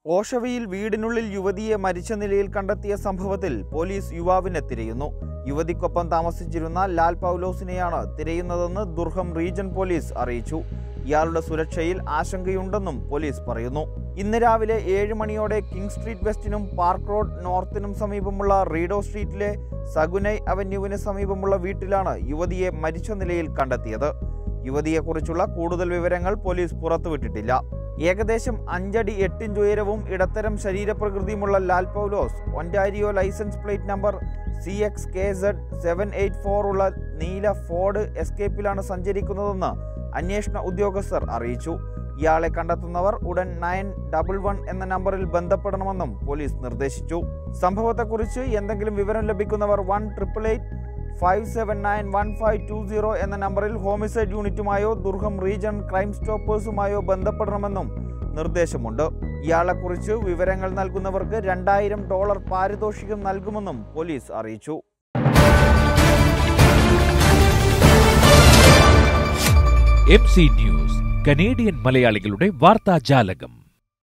ഓഷവയിൽ വീടിനുള്ളിൽ യുവതിയെ മരിച്ച നിലയിൽ കണ്ടെത്തിയ സംഭവത്തിൽ പോലീസ് യുവാവിനെ തിരയുന്നു യുവതിക്കൊപ്പം താമസിച്ചിരുന്ന ലാൽ പൗലോസിനെയാണ് തിരയുന്നതെന്ന് ദുർഹം റീജൻ പോലീസ് അറിയിച്ചു ഇയാളുടെ സുരക്ഷയിൽ ആശങ്കയുണ്ടെന്നും പോലീസ് പറയുന്നു ഇന്ന് രാവിലെ ഏഴ് മണിയോടെ കിങ് സ്ട്രീറ്റ് വെസ്റ്റിനും പാർക്ക് റോഡ് നോർത്തിനും സമീപമുള്ള റീഡോ സ്ട്രീറ്റിലെ സഗുനൈ അവന്യൂവിന് സമീപമുള്ള വീട്ടിലാണ് യുവതിയെ മരിച്ച നിലയിൽ കണ്ടെത്തിയത് യുവതിയെക്കുറിച്ചുള്ള കൂടുതൽ വിവരങ്ങൾ പോലീസ് പുറത്തുവിട്ടിട്ടില്ല ഏകദേശം അഞ്ചടി എട്ടിഞ്ച് ഉയരവും ഇടത്തരം ശരീരപ്രകൃതിയുമുള്ള Lal Paulose Ontario licence plate number C X K Z seven eight four ഉള്ള നീല ഫോർഡ് എസ്കേപ്പിലാണ് സഞ്ചരിക്കുന്നതെന്ന് അന്വേഷണ ഉദ്യോഗസ്ഥർ അറിയിച്ചു ഇയാളെ കണ്ടെത്തുന്നവർ ഉടൻ നയൻ ഡബിൾ വൺ എന്ന നമ്പറിൽ ബന്ധപ്പെടണമെന്നും പോലീസ് നിർദ്ദേശിച്ചു സംഭവത്തെക്കുറിച്ച് എന്തെങ്കിലും വിവരം ലഭിക്കുന്നവർ one triple eight five seven nine one five two zero എന്ന നമ്പറിൽ ഹോമിസൈഡ് യൂണിറ്റുമായോ ദുർഹം റീജൺ ക്രൈം സ്റ്റോപ്പേഴ്സുമായോ ബന്ധപ്പെടണമെന്നും നിർദ്ദേശമുണ്ട് ഇയാളെക്കുറിച്ച് വിവരങ്ങൾ നൽകുന്നവർക്ക് രണ്ടായിരം ഡോളർ പാരിതോഷികം നൽകുമെന്നും പോലീസ് അറിയിച്ചു എം സി ന്യൂസ് കനേഡിയൻ മലയാളികളുടെ വാർത്താജാലകം